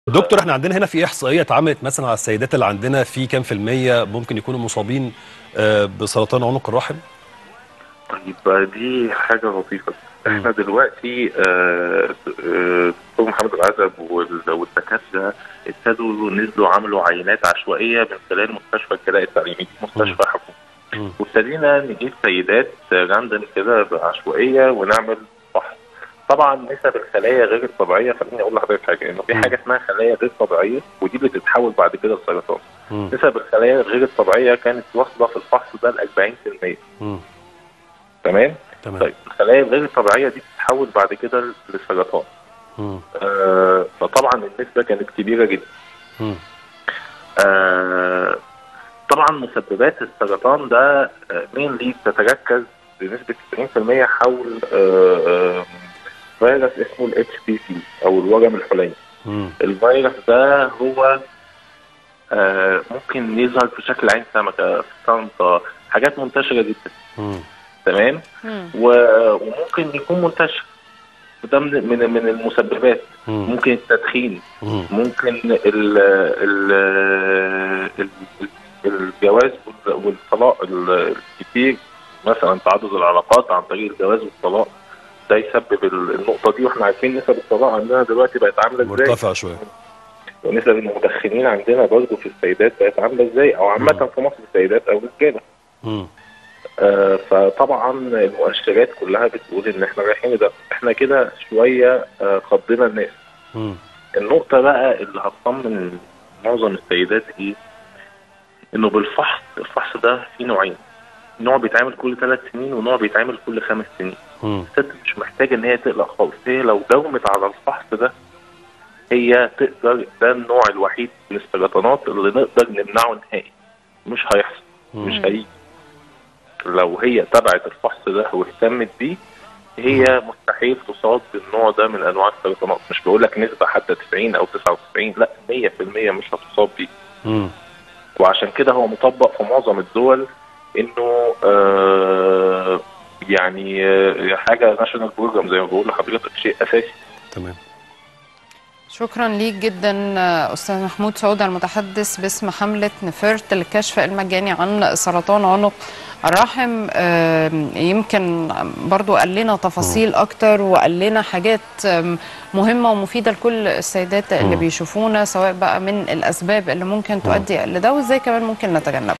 دكتور احنا عندنا هنا في احصائيه اتعملت مثلا على السيدات اللي عندنا في كام في الميه ممكن يكونوا مصابين آه، بسرطان عنق الرحم طيب دي حاجة لطيفة احنا دلوقتي آه، آه، دكتور محمد العزب وال- والدكاترة ابتدوا نزلوا عملوا عينات عشوائية من خلال مستشفى الكلاء التعليمي مستشفى حكومي مم. وابتدينا نجيب سيدات راندم كده بعشوائية ونعمل فحص طبعا نسب الخلايا غير الطبيعية خليني اقول لحضرتك حاجة انه في مم. حاجة اسمها خلايا غير طبيعية ودي بتتحول بعد كده لسرطان مم. نسب الخلايا غير الطبيعية كانت واصلة في الفحص ده ل 40% مم. تمام تمام طيب الخلايا الغير الطبيعيه دي بتتحول بعد كده للسرطان مم. آه فطبعا النسبه كانت كبيره جدا مم. آه طبعا مسببات السرطان ده مين بتتركز بنسبه 90% حول آه آه فيروس اسمه الاتش بي سي او الورم الحليمي مم. الفيروس ده هو آه ممكن يظهر في شكل عين سمكه في الصمتة حاجات منتشره جدا مم. تمام مم. و- وممكن يكون منتشر ده من من من المسببات مم. ممكن التدخين مم. ممكن ال ال ال الجواز وال- والطلاق ال- الكتير مثلا تعدد العلاقات عن طريق الجواز والطلاق ده يسبب ال- النقطه دي واحنا عارفين نسب الطلاق عندنا دلوقتي بقت عامله ازاي مرتفع شويه ونسب المدخنين عندنا برضه في السيدات بقت عامله ازاي او عامه في مصر السيدات او الرجاله مم. آه، فطبعا المؤشرات كلها بتقول ان احنا رايحين ده احنا كده شويه آه، خضينا الناس مم. النقطه بقى اللي هتطمن معظم السيدات ايه انه بالفحص الفحص ده فيه نوعين نوع بيتعمل كل ثلاث سنين ونوع بيتعمل كل خمس سنين مم. الست مش محتاجه ان هي تقلق خالص هي لو داومت على الفحص ده هي تقدر ده النوع الوحيد من السرطانات اللي نقدر نمنعه نهائي مش هيحصل مش مم. هيجي لو هي تبعت الفحص ده واهتمت بيه هي مستحيل تصاب بالنوع ده من انواع السرطانات مش بقول لك نسبه حتى 90 او 99 لا 100% مش هتصاب بيه مم. وعشان كده هو مطبق في معظم الدول انه آه يعني آه حاجه ناشونال بروجرام زي ما بقول لحضرتك شيء اساسي تمام شكرا ليك جدا آه، استاذ محمود سعود المتحدث باسم حمله نفرت للكشف المجاني عن سرطان عنق الرحم آم، يمكن برضو قال لنا تفاصيل اكتر وقال لنا حاجات آم، مهمه ومفيده لكل السيدات اللي مم. بيشوفونا سواء بقى من الاسباب اللي ممكن تؤدي لده وازاي كمان ممكن نتجنبها